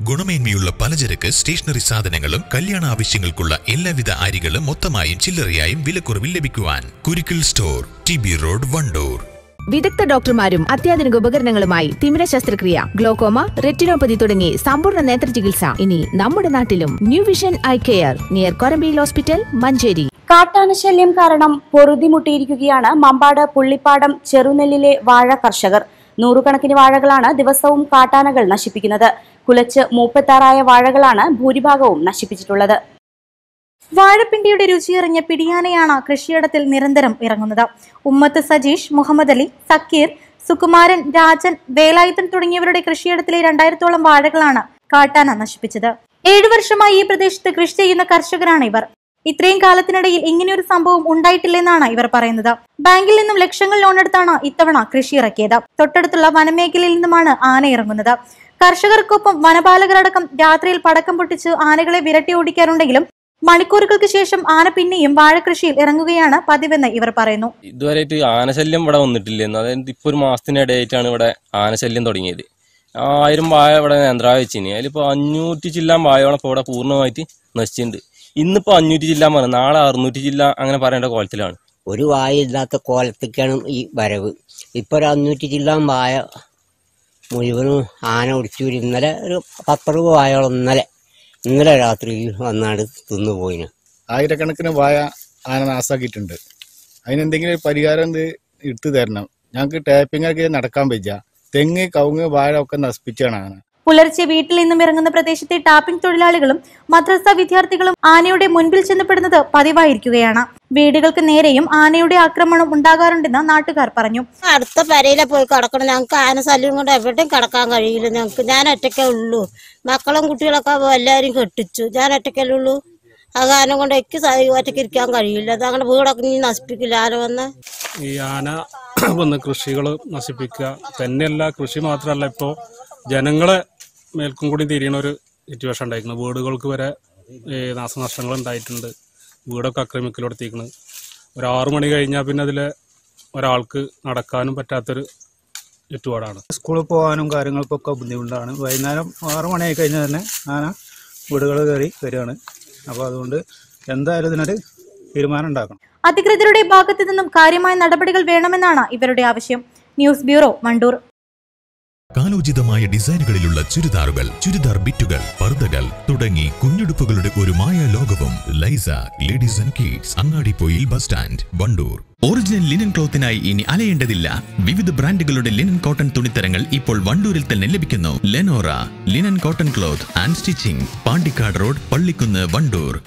ഗുണമേന്മയുള്ള പലചരക്ക് സ്റ്റേഷനറി സാധനങ്ങളും കല്യാണ ആവശ്യങ്ങൾക്കുള്ള എല്ലാവിധ അരികളും മൊത്തമായും ചില്ലറയായും വിലക്കുറവിൽ ലഭിക്കുവാൻ Kurikkal store T B road Wandoor വിദഗ്ധ ഡോക്ടർമാരും അത്യാധുനിക ഉപകരണങ്ങളുമായി തിമിര ശസ്ത്രക്രിയ ഗ്ലോക്കോമ റെറ്റിനോപ്പതി തുടങ്ങി സമ്പൂർണ്ണ നേത്ര ചികിത്സ ഇനി നമ്മുടെ നാട്ടിലും new vision eye care near Korambayil hospital Manjeri കാട്ടാനശല്യം കാരണം പൊറുതിമുട്ടിയിരിക്കുകയാണ് മമ്പാട് പുള്ളിപ്പാടം ചെറുനെല്ലിലെ വാഴ കർഷകർ നൂറുകണക്കിന് വാഴകളാണ് ദിവസവും കാട്ടാനകൾ നശിപ്പിക്കുന്നത് കുലച്ച് മൂപ്പത്താറായ വാഴകളാണ് ഭൂരിഭാഗവും നശിപ്പിച്ചിട്ടുള്ളത് വാഴപ്പിണ്ടിയുടെ രുചിയറിഞ്ഞ പിടിയാനയാണ് കൃഷിയിടത്തിൽ നിരന്തരം ഇറങ്ങുന്നത് ഉമ്മത്ത് സജീഷ് മുഹമ്മദ് അലി സക്കീർ സുകുമാരൻ രാജൻ വേലായുധൻ തുടങ്ങിയവരുടെ കൃഷിയിടത്തിലെ രണ്ടായിരത്തോളം വാഴകളാണ് കാട്ടാന നശിപ്പിച്ചത് ഏഴു വർഷമായി ഈ പ്രദേശത്ത് കൃഷി ചെയ്യുന്ന കർഷകരാണ് ഇവർ ഇത്രയും കാലത്തിനിടയിൽ ഇങ്ങനെയൊരു സംഭവം ഉണ്ടായിട്ടില്ലെന്നാണ് ഇവർ പറയുന്നത് ബാങ്കിൽ നിന്നും ലക്ഷങ്ങൾ ലോൺ എടുത്താണ് ഇത്തവണ കൃഷി ഇറക്കിയത് തൊട്ടടുത്തുള്ള വനമേഖലയിൽ നിന്നുമാണ് ആന ഇറങ്ങുന്നത് കർഷകർക്കൊപ്പം വനപാലകരടക്കം രാത്രിയിൽ പടക്കം പൊട്ടിച്ച് ആനകളെ വിരട്ടി ഓടിക്കാറുണ്ടെങ്കിലും മണിക്കൂറുകൾക്ക് ശേഷം ആന പിന്നെയും വാഴകൃഷിയിൽ ഇറങ്ങുകയാണ് പതിവെന്ന് ഇവർ പറയുന്നു ഇതുവരെയായിട്ട് ആനശല്യം ഇവിടെ വന്നിട്ടില്ലെന്ന് അതായത് ഇപ്പോൾ ഒരു മാസത്തിനിടയായിട്ടാണ് ഇവിടെ ആനശല്യം തുടങ്ങിയത് ആയിരം വാഴ ഇവിടെ നേന്ത്രായ വെച്ചിനി അതിലിപ്പോൾ അഞ്ഞൂറ്റി ചില്ലാൻ വാഴയോളം ഇപ്പോൾ ഇവിടെ പൂർണ്ണമായിട്ട് നശിച്ചിട്ടുണ്ട് ഇന്നിപ്പോൾ അഞ്ഞൂറ്റി ചില്ലാൻ പറഞ്ഞു നാളെ അറുന്നൂറ്റി ചില്ല അങ്ങനെ പറയേണ്ട കോലത്തിലാണ് ഒരു വായ ഇല്ലാത്ത കോലത്തേക്കാണ് ഈ വരവ് ഇപ്പൊ ഒരു അഞ്ഞൂറ്റി ചില്ലാൻ വായ മുഴുവനും ആന ഒടിച്ചൂരി ഇന്നലെ ഒരു പത്തറുപത് വായോളം ഇന്നലെ ഇന്നലെ രാത്രി വന്നാണ്ട് തിന്നുപോയിന് ആയിരക്കണക്കിന് വായ ആന നാസാക്കിയിട്ടുണ്ട് അതിനെന്തെങ്കിലും ഒരു പരിഹാരം എന്ത് എടുത്തു തരണം ഞങ്ങൾക്ക് ടാപ്പിങ്ങൊക്കെ നടക്കാൻ പറ്റില്ല തെങ്ങ് കവുങ്ങ് വാഴ ഒക്കെ നശിപ്പിച്ചാണ് ആന പുലർച്ചെ വീട്ടിൽ നിന്നും ഇറങ്ങുന്ന പ്രദേശത്തെ ടാപ്പിംഗ് തൊഴിലാളികളും മദ്രസ വിദ്യാർത്ഥികളും ആനയുടെ മുൻപിൽ ചെന്നപ്പെടുന്നത് പതിവായിരിക്കുകയാണ് വീടുകൾക്ക് നേരെയും ആനയുടെ ആക്രമണം ഉണ്ടാകാറുണ്ടെന്ന് നാട്ടുകാർ പറഞ്ഞു അടുത്ത പെരയിലെ പോയി കിടക്കണം ഞങ്ങൾക്ക് ആന ശല്യം കൊണ്ട് എവിടെയും കിടക്കാൻ കഴിയില്ല ഞങ്ങൾക്ക് ഞാൻ ഒറ്റയ്ക്കേ ഉള്ളൂ മക്കളും കുട്ടികളൊക്കെ എല്ലാവരും കെട്ടിച്ചു ഞാൻ ഒറ്റയ്ക്കല്ലേ ഉള്ളൂ ആ കാരണം കൊണ്ട് എനിക്ക് സ- ഒറ്റയ്ക്ക് ഇരിക്കാൻ കഴിയില്ല അത് അങ്ങനെ വീടൊക്കെ ഇനി നശിപ്പിക്കില്ല ആന വന്ന് ഈ ആന വന്ന് കൃഷികൾ നശിപ്പിക്കുക തന്നെയല്ല കൃഷി മാത്രമല്ല ഇപ്പോൾ ജനങ്ങളെ മേൽക്കും കൂടി തിരിയണ ഒരു സിറ്റുവേഷൻ ഉണ്ടായിരിക്കുന്നത് വീടുകൾക്ക് വരെ ഈ നാശനഷ്ടങ്ങൾ ഉണ്ടായിട്ടുണ്ട് വീടൊക്കെ ആക്രമിക്കലെടുത്തിരിക്കുന്നത് ഒരു ആറു മണി കഴിഞ്ഞാൽ പിന്നെ അതിൽ ഒരാൾക്ക് നടക്കാനും പറ്റാത്തൊരു ചുറ്റുപാടാണ് സ്കൂളിൽ പോകാനും കാര്യങ്ങൾക്കൊക്കെ ബുദ്ധിമുട്ടാണ് വൈകുന്നേരം ആറ് മണിയായി കഴിഞ്ഞാൽ തന്നെ ആന വീടുകൾ കയറി വരികയാണ് അപ്പോൾ അതുകൊണ്ട് എന്തായാലും ഇതിനൊരു തീരുമാനം ഉണ്ടാക്കണം അധികൃതരുടെ ഭാഗത്തു നിന്നും കാര്യമായ നടപടികൾ വേണമെന്നാണ് ഇവരുടെ ആവശ്യം ന്യൂസ് ബ്യൂറോ വണ്ടൂർ കാലോചിതമായ ഡിസൈനുകളിലുള്ള ചുരിദാറുകൾ ചുരിദാർ ബിറ്റുകൾ പർദ്ദകൾ തുടങ്ങി കുഞ്ഞുടുപ്പുകളുടെ ഒരു മായ ലോകവും ലൈസ ladies and kids Angadippoyil bus stand Wandoor original linen ക്ലോത്തിനായി ഇനി അലയേണ്ടതില്ല വിവിധ ബ്രാൻഡുകളുടെ ലിനൻ കോട്ടൺ തുണിത്തരങ്ങൾ ഇപ്പോൾ വണ്ടൂരിൽ തന്നെ ലഭിക്കുന്നു Lenora linen cotton cloth and stitching Pandikkad road Pallikkunnu Wandoor